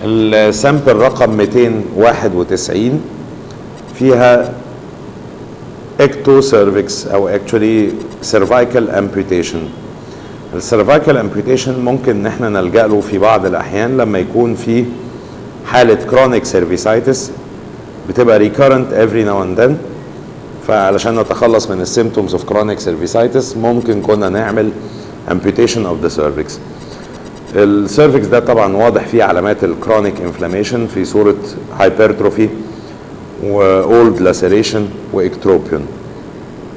السامبل رقم 291 فيها اكتو سيرفكس او اكشولي سيرفايكال امبيوتيشن السيرفايكال امبيوتيشن ممكن ان احنا نلجا له في بعض الاحيان لما يكون في حاله كرونيك سيرفيسايتس بتبقى ريكارنت افري ناو اند ذن فعلشان نتخلص من السيمتومز اوف كرونيك سيرفيسايتس ممكن كنا نعمل امبيوتيشن اوف ذا سيرفكس السيرفكس ده طبعا واضح فيه علامات الكرونيك انفلاميشن في صوره هايبرتروفي واولد لاسيريشن واكتروبيون